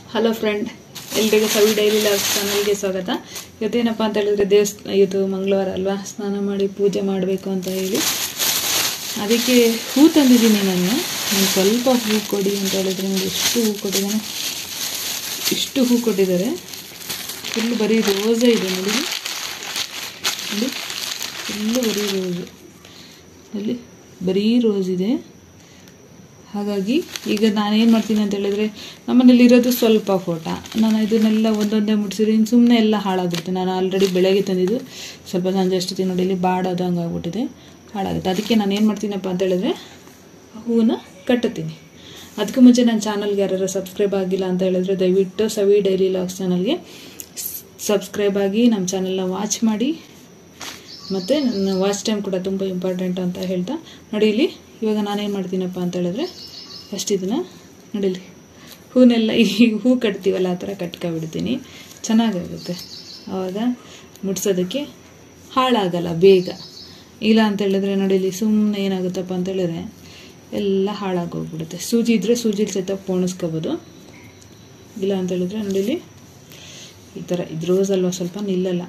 hello friend ಎಲ್ರಿಗೂ ಸವಿ daily love ಚಾನಲ್ಗೆ ಸ್ವಾಗತ ಇವತ್ತೇನಪ್ಪ ಅಂತ ಹೇಳಿದ್ರೆ ದೇವಸ್ಥಾನ ಇವತ್ತು ಮಂಗಳವಾರ ಅಲ್ವಾ ಸ್ನಾನ ಮಾಡಿ ಪೂಜೆ ಮಾಡಬೇಕು ಅಂತ ಹೇಳಿ ಅದಕ್ಕೆ ಹೂ ತಂದಿದ್ದೀನಿ ನಾನು ನಾನು ಸ್ವಲ್ಪ ಹೂ ಕೊಡಿ ಅಂತ ಹೇಳಿದ್ರೆ ನನಗೆ ಎಷ್ಟು ಹೂ ಕೊಟ್ಟಿದ್ದಾನೆ ಇಷ್ಟು ಹೂ ಕೊಟ್ಟಿದ್ದಾರೆ ಫುಲ್ ಬರೀ ರೋಸೇ ಇದೆ ನೋಡಿ ನೋಡಿ ಫುಲ್ಲು ಬರೀ ರೋಸು ಅಲ್ಲಿ ಬರೀ ರೋಸ್ ಇದೆ ಹಾಗಾಗಿ ಈಗ ನಾನೇನು ಮಾಡ್ತೀನಿ ಅಂತ ಹೇಳಿದ್ರೆ ನಮ್ಮನೇಲಿ ಇರೋದು ಸ್ವಲ್ಪ ಫೋಟೋ ನಾನು ಇದನ್ನೆಲ್ಲ ಒಂದೊಂದೇ ಮುಟ್ಸಿದ್ರೆ ಇನ್ನು ಸುಮ್ಮನೆ ಎಲ್ಲ ಹಾಳಾಗುತ್ತೆ ನಾನು ಆಲ್ರೆಡಿ ಬೆಳಗ್ಗೆ ತಂದಿದ್ದು ಸ್ವಲ್ಪ ಸಂಜೆ ಅಷ್ಟೊತ್ತಿಗೆ ನೋಡಿ ಇಲ್ಲಿ ಬಾಡೋದಂಗೆ ಆಗ್ಬಿಟ್ಟಿದೆ ಹಾಳಾಗುತ್ತೆ ಅದಕ್ಕೆ ನಾನು ಏನು ಮಾಡ್ತೀನಪ್ಪ ಅಂತ ಹೇಳಿದ್ರೆ ಹೂವನ್ನ ಕಟ್ಟುತ್ತೀನಿ ಅದಕ್ಕೂ ಮುಂಚೆ ನನ್ನ ಚಾನಲ್ಗೆ ಯಾರು ಸಬ್ಸ್ಕ್ರೈಬ್ ಆಗಿಲ್ಲ ಅಂತ ಹೇಳಿದ್ರೆ ದಯವಿಟ್ಟು ಸವಿ ಡೈಲಿ ಲಾಗ್ಸ್ ಚಾನಲ್ಗೆ ಸಬ್ಸ್ಕ್ರೈಬ್ ಆಗಿ ನಮ್ಮ ಚಾನಲ್ನ ವಾಚ್ ಮಾಡಿ ಮತ್ತು ನನ್ನ ವಾಚ್ ಟೈಮ್ ಕೂಡ ತುಂಬ ಇಂಪಾರ್ಟೆಂಟ್ ಅಂತ ಹೇಳ್ತಾ ನೋಡಿ ಇಲ್ಲಿ ಇವಾಗ ನಾನೇನು ಮಾಡ್ತೀನಪ್ಪ ಅಂತ ಹೇಳಿದ್ರೆ ಫಸ್ಟ್ ಇದನ್ನು ನೋಡಿಲಿ ಹೂನೆಲ್ಲ ಈ ಹೂ ಕಟ್ತೀವಲ್ಲ ಆ ಥರ ಕಟ್ಕೊಬಿಡ್ತೀನಿ ಚೆನ್ನಾಗಾಗುತ್ತೆ ಆವಾಗ ಮುಟ್ಸೋದಕ್ಕೆ ಹಾಳಾಗಲ್ಲ ಬೇಗ ಇಲ್ಲ ಅಂತ ಹೇಳಿದ್ರೆ ನೋಡಿಲಿ ಸುಮ್ಮನೆ ಏನಾಗುತ್ತಪ್ಪ ಅಂತ ಹೇಳಿದ್ರೆ ಎಲ್ಲ ಹಾಳಾಗೋಗ್ಬಿಡುತ್ತೆ ಸೂಜಿ ಇದ್ದರೆ ಸೂಜಿಲಿ ಸಹಿತ ಪೋಣಿಸ್ಕೋಬೋದು ಇಲ್ಲ ಅಂತ ಹೇಳಿದ್ರೆ ನೋಡಿಲಿ ಈ ಥರ ಇದು ರೋಸ್ ಅಲ್ವಾ ಸ್ವಲ್ಪ ನಿಲ್ಲಲ್ಲ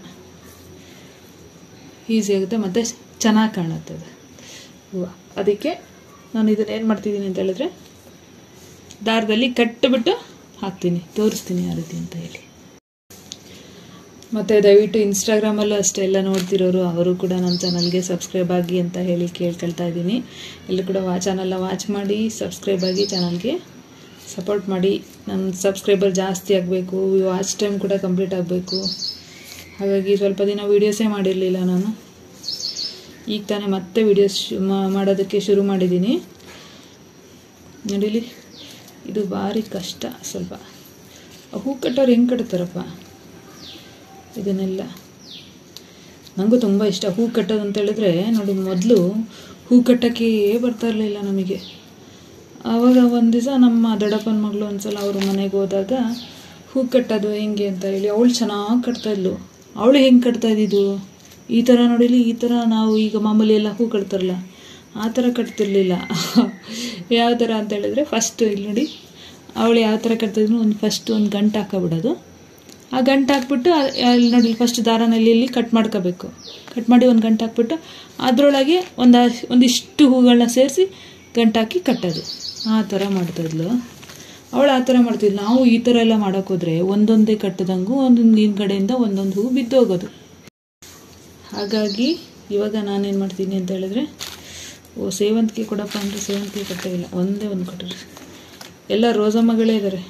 ಈಸಿ ಆಗುತ್ತೆ ಮತ್ತು ಚೆನ್ನಾಗಿ ಕಾಣುತ್ತೆ ಅದು ಹೂವು ಅದಕ್ಕೆ ನಾನು ಇದನ್ನು ಏನು ಮಾಡ್ತಿದ್ದೀನಿ ಅಂತ ಹೇಳಿದ್ರೆ ದಾರದಲ್ಲಿ ಕಟ್ಟಿಬಿಟ್ಟು ಹಾಕ್ತೀನಿ ತೋರಿಸ್ತೀನಿ ಯಾವ ರೀತಿ ಅಂತ ಹೇಳಿ ಮತ್ತು ದಯವಿಟ್ಟು ಇನ್ಸ್ಟಾಗ್ರಾಮಲ್ಲೂ ಅಷ್ಟೇ ಎಲ್ಲ ನೋಡ್ತಿರೋರು ಅವರು ಕೂಡ ನನ್ನ ಚಾನಲ್ಗೆ ಸಬ್ಸ್ಕ್ರೈಬ್ ಆಗಿ ಅಂತ ಹೇಳಿ ಕೇಳ್ಕೊಳ್ತಾ ಇದ್ದೀನಿ ಎಲ್ಲರೂ ಕೂಡ ವಾ ಚಾನಲ್ನ ವಾಚ್ ಮಾಡಿ ಸಬ್ಸ್ಕ್ರೈಬ್ ಆಗಿ ಚಾನಲ್ಗೆ ಸಪೋರ್ಟ್ ಮಾಡಿ ನನ್ನ ಸಬ್ಸ್ಕ್ರೈಬರ್ ಜಾಸ್ತಿ ಆಗಬೇಕು ವಾಚ್ ಟೈಮ್ ಕೂಡ ಕಂಪ್ಲೀಟ್ ಆಗಬೇಕು ಹಾಗಾಗಿ ಸ್ವಲ್ಪ ದಿನ ವೀಡಿಯೋಸೇ ಮಾಡಿರಲಿಲ್ಲ ನಾನು ಈಗ ತಾನೇ ಮತ್ತೆ ವೀಡಿಯೋಸ್ ಮಾಡೋದಕ್ಕೆ ಶುರು ಮಾಡಿದ್ದೀನಿ ನಡೀಲಿ ಇದು ಭಾರಿ ಕಷ್ಟ ಸ್ವಲ್ಪ ಹೂ ಕಟ್ಟೋರು ಹೆಂಗೆ ಕಟ್ತಾರಪ್ಪ ಇದನ್ನೆಲ್ಲ ನನಗೂ ತುಂಬ ಇಷ್ಟ ಹೂ ಕಟ್ಟೋದು ಅಂತ ಹೇಳಿದ್ರೆ ನೋಡಿ ಮೊದಲು ಹೂ ಕಟ್ಟೋಕ್ಕೆ ಬರ್ತಾ ಇರಲಿಲ್ಲ ನಮಗೆ ಆವಾಗ ಒಂದು ದಿವಸ ನಮ್ಮ ದೊಡ್ಡಪ್ಪನ ಮಗಳು ಒಂದ್ಸಲ ಅವ್ರ ಮನೆಗೆ ಹೋದಾಗ ಹೂ ಕಟ್ಟೋದು ಹೆಂಗೆ ಅಂತ ಹೇಳಿ ಅವಳು ಚೆನ್ನಾಗಿ ಕಟ್ತಾಯಿದ್ಲು ಅವಳು ಹೆಂಗೆ ಕಟ್ತಾ ಇದ್ದಿದ್ದು ಈ ಥರ ನೋಡಿಲಿ ಈ ಥರ ನಾವು ಈಗ ಮಾಮೂಲಿ ಎಲ್ಲ ಹೂ ಕಟ್ತಾರಲ್ಲ ಆ ಥರ ಕಟ್ತಿರ್ಲಿಲ್ಲ ಯಾವ ಥರ ಅಂತ ಹೇಳಿದ್ರೆ ಫಸ್ಟ್ ಇಲ್ಲಿ ನೋಡಿ ಅವಳು ಯಾವ ಥರ ಕಟ್ತಿದ್ರು ಒಂದು ಫಸ್ಟ್ ಒಂದು ಗಂಟು ಹಾಕೋಬಿಡೋದು ಆ ಗಂಟು ಹಾಕ್ಬಿಟ್ಟು ಅಲ್ಲಿ ನೋಡಿ ಫಸ್ಟ್ ದಾರನಲ್ಲಿ ಇಲ್ಲಿ ಕಟ್ ಮಾಡ್ಕೋಬೇಕು ಕಟ್ ಮಾಡಿ ಒಂದು ಗಂಟು ಹಾಕ್ಬಿಟ್ಟು ಅದರೊಳಗೆ ಒಂದು ಒಂದಿಷ್ಟು ಹೂಗಳನ್ನ ಸೇರಿಸಿ ಗಂಟು ಹಾಕಿ ಕಟ್ಟೋದು ಆ ಥರ ಮಾಡ್ತಾಯಿದ್ಲು ಅವಳು ಆ ಥರ ಮಾಡ್ತಿದ್ಲು ನಾವು ಈ ಥರ ಎಲ್ಲ ಮಾಡೋಕ್ಕೋದ್ರೆ ಒಂದೊಂದೇ ಕಟ್ಟದಂಗೂ ಒಂದೊಂದು ಹಿಂದ್ಗಡೆಯಿಂದ ಒಂದೊಂದು ಹೂ ಬಿದ್ದೋಗೋದು ಹಾಗಾಗಿ ಇವಾಗ ನಾನೇನು ಮಾಡ್ತೀನಿ ಅಂತ ಹೇಳಿದ್ರೆ ಓ ಸೇವಂತಿಗೆ ಕೊಡಪ್ಪ ಅಂದರೆ ಸೇವಂತಿಗೆ ಕಟ್ಟೇ ಇಲ್ಲ ಒಂದೇ ಒಂದು ಕೊಟ್ಟರೆ ಎಲ್ಲ ರೋಸಮ್ಮಗಳೇ ಇದ್ದಾರೆ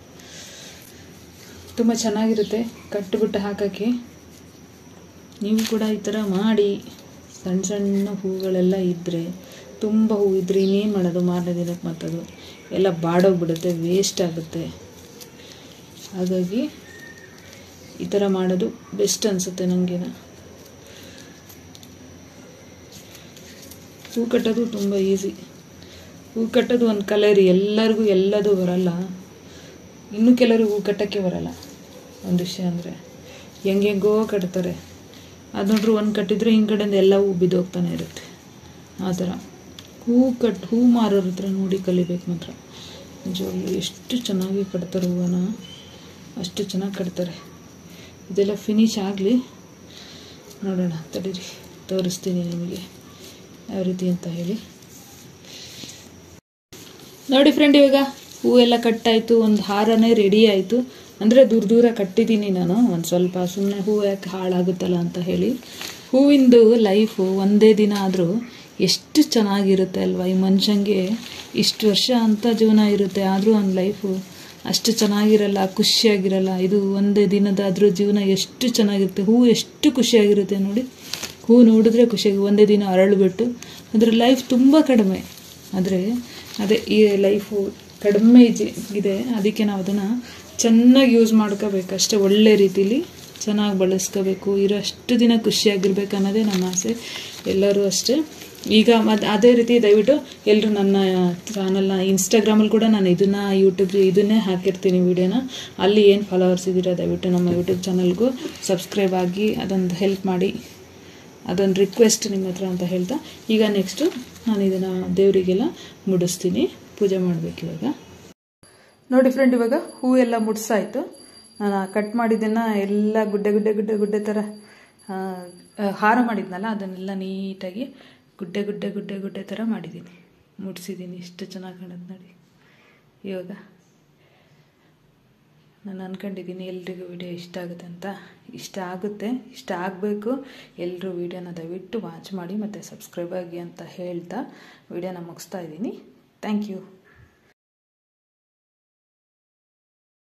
ತುಂಬ ಚೆನ್ನಾಗಿರುತ್ತೆ ಕಟ್ಟಿಬಿಟ್ಟು ಹಾಕೋಕ್ಕೆ ನೀವು ಕೂಡ ಈ ಥರ ಮಾಡಿ ಸಣ್ಣ ಸಣ್ಣ ಹೂಗಳೆಲ್ಲ ಇದ್ದರೆ ತುಂಬ ಹೂ ಇದ್ದರೆ ಇನ್ನೇನು ಮಾಡೋದು ಮಾರನೇ ದಿನಕ್ಕೆ ಮತ್ತದು ಎಲ್ಲ ಬಾಡೋಗ್ಬಿಡುತ್ತೆ ವೇಸ್ಟ್ ಆಗುತ್ತೆ ಹಾಗಾಗಿ ಈ ಥರ ಮಾಡೋದು ಬೆಸ್ಟ್ ಅನಿಸುತ್ತೆ ನನಗೇನ ಹೂ ಕಟ್ಟೋದು ತುಂಬ ಈಸಿ ಹೂ ಕಟ್ಟೋದು ಒಂದು ಕಲರಿ ಎಲ್ಲರಿಗೂ ಎಲ್ಲದೂ ಬರಲ್ಲ ಇನ್ನೂ ಕೆಲವರು ಹೂ ಕಟ್ಟೋಕ್ಕೆ ಬರಲ್ಲ ಒಂದು ವಿಷಯ ಅಂದರೆ ಹೆಂಗೆಂಗೋ ಕಟ್ತಾರೆ ಅದು ನೋಡ್ರಿ ಒಂದು ಕಟ್ಟಿದ್ರೆ ಹಿಂದ್ಗಡೆಯಿಂದ ಎಲ್ಲ ಹೂ ಬಿದ್ದೋಗ್ತಾನೆ ಇರುತ್ತೆ ಆ ಥರ ಹೂ ಕಟ್ ಹೂ ಮಾರೋರ ಹತ್ರ ನೋಡಿ ಕಲಿಬೇಕು ಮಾತ್ರ ನಿಜವಾಗ್ಲೂ ಎಷ್ಟು ಚೆನ್ನಾಗಿ ಕಟ್ತಾರೆ ಹೂವನ್ನ ಅಷ್ಟು ಚೆನ್ನಾಗಿ ಕಟ್ತಾರೆ ಇದೆಲ್ಲ ಫಿನಿಶ್ ಆಗಲಿ ನೋಡೋಣ ತಡೀರಿ ತೋರಿಸ್ತೀನಿ ನಿಮಗೆ ಯಾವ ರೀತಿ ಅಂತ ಹೇಳಿ ನೋಡಿ ಫ್ರೆಂಡ್ ಇವಾಗ ಹೂವೆಲ್ಲ ಕಟ್ಟಾಯಿತು ಒಂದು ಹಾರನೇ ರೆಡಿ ಆಯಿತು ಅಂದರೆ ದೂರ ದೂರ ಕಟ್ಟಿದ್ದೀನಿ ನಾನು ಒಂದು ಸ್ವಲ್ಪ ಸುಮ್ಮನೆ ಹೂ ಯಾಕೆ ಹಾಳಾಗುತ್ತಲ್ಲ ಅಂತ ಹೇಳಿ ಹೂವಿಂದು ಲೈಫು ಒಂದೇ ದಿನ ಆದರೂ ಎಷ್ಟು ಚೆನ್ನಾಗಿರುತ್ತೆ ಅಲ್ವಾ ಈ ಮನುಷ್ಯಂಗೆ ಇಷ್ಟು ವರ್ಷ ಅಂತ ಜೀವನ ಇರುತ್ತೆ ಆದರೂ ಒಂದು ಲೈಫು ಅಷ್ಟು ಚೆನ್ನಾಗಿರಲ್ಲ ಖುಷಿಯಾಗಿರಲ್ಲ ಇದು ಒಂದೇ ದಿನದಾದರೂ ಜೀವನ ಎಷ್ಟು ಚೆನ್ನಾಗಿರುತ್ತೆ ಹೂ ಎಷ್ಟು ಖುಷಿಯಾಗಿರುತ್ತೆ ನೋಡಿ ಹೂ ನೋಡಿದ್ರೆ ಖುಷಿಯಾಗಿ ಒಂದೇ ದಿನ ಅರಳುಬಿಟ್ಟು ಅದರ ಲೈಫ್ ತುಂಬ ಕಡಿಮೆ ಆದರೆ ಅದೇ ಈ ಲೈಫು ಕಡಿಮೆ ಇದೆ ಅದಕ್ಕೆ ನಾವು ಅದನ್ನು ಚೆನ್ನಾಗಿ ಯೂಸ್ ಮಾಡ್ಕೋಬೇಕು ಅಷ್ಟೇ ಒಳ್ಳೆ ರೀತಿಲಿ ಚೆನ್ನಾಗಿ ಬಳಸ್ಕೋಬೇಕು ಇರೋಷ್ಟು ದಿನ ಖುಷಿಯಾಗಿರ್ಬೇಕು ಅನ್ನೋದೇ ನನ್ನ ಆಸೆ ಎಲ್ಲರೂ ಅಷ್ಟೇ ಈಗ ಮತ್ತು ಅದೇ ರೀತಿ ದಯವಿಟ್ಟು ಎಲ್ಲರೂ ನನ್ನ ಚಾನಲ್ನ ಇನ್ಸ್ಟಾಗ್ರಾಮಲ್ಲಿ ಕೂಡ ನಾನು ಇದನ್ನು ಯೂಟ್ಯೂಬ್ ಇದನ್ನೇ ಹಾಕಿರ್ತೀನಿ ವೀಡಿಯೋನ ಅಲ್ಲಿ ಏನು ಫಾಲೋವರ್ಸ್ ಇದ್ದೀರಾ ದಯವಿಟ್ಟು ನಮ್ಮ ಯೂಟ್ಯೂಬ್ ಚಾನಲ್ಗೂ ಸಬ್ಸ್ಕ್ರೈಬ್ ಆಗಿ ಅದೊಂದು ಹೆಲ್ಪ್ ಮಾಡಿ ಅದೊಂದು ರಿಕ್ವೆಸ್ಟ್ ನಿಮ್ಮ ಹತ್ರ ಅಂತ ಹೇಳ್ತಾ ಈಗ ನೆಕ್ಸ್ಟು ನಾನು ಇದನ್ನು ದೇವರಿಗೆಲ್ಲ ಮುಡಿಸ್ತೀನಿ ಪೂಜೆ ಮಾಡಬೇಕು ಇವಾಗ ನೋಡಿ ಫ್ರೆಂಡ್ ಇವಾಗ ಹೂ ಎಲ್ಲ ಮುಡ್ಸಾಯ್ತು ನಾನು ಕಟ್ ಮಾಡಿದ್ದನ್ನು ಎಲ್ಲ ಗುಡ್ಡೆ ಗುಡ್ಡೆ ಗುಡ್ಡೆ ಗುಡ್ಡೆ ಥರ ಆ, ಆ, ಹಾರ ಮಾಡಿದ್ನಲ್ಲ ಅದನ್ನೆಲ್ಲ ನೀಟಾಗಿ ಗುಡ್ಡೆ ಗುಡ್ಡೆ ಗುಡ್ಡೆ ಗುಡ್ಡೆ ಥರ ಮಾಡಿದ್ದೀನಿ ಮುಡ್ಸಿದ್ದೀನಿ ಎಷ್ಟು ಚೆನ್ನಾಗಿ ಕಾಣುತ್ತೆ ನೋಡಿ ಇವಾಗ ನಾನು ಅಂದ್ಕೊಂಡಿದ್ದೀನಿ ಎಲ್ರಿಗೂ ವಿಡಿಯೋ ಇಷ್ಟ ಆಗುತ್ತೆ ಅಂತ ಇಷ್ಟ ಆಗುತ್ತೆ ಇಷ್ಟ ಆಗಬೇಕು ಎಲ್ಲರೂ ವಿಡಿಯೋನ ದಯವಿಟ್ಟು ವಾಚ್ ಮಾಡಿ ಮತ್ತು ಸಬ್ಸ್ಕ್ರೈಬ್ ಆಗಿ ಅಂತ ಹೇಳ್ತಾ ವಿಡಿಯೋನ ಮುಗಿಸ್ತಾ ಇದ್ದೀನಿ ಥ್ಯಾಂಕ್ ಯು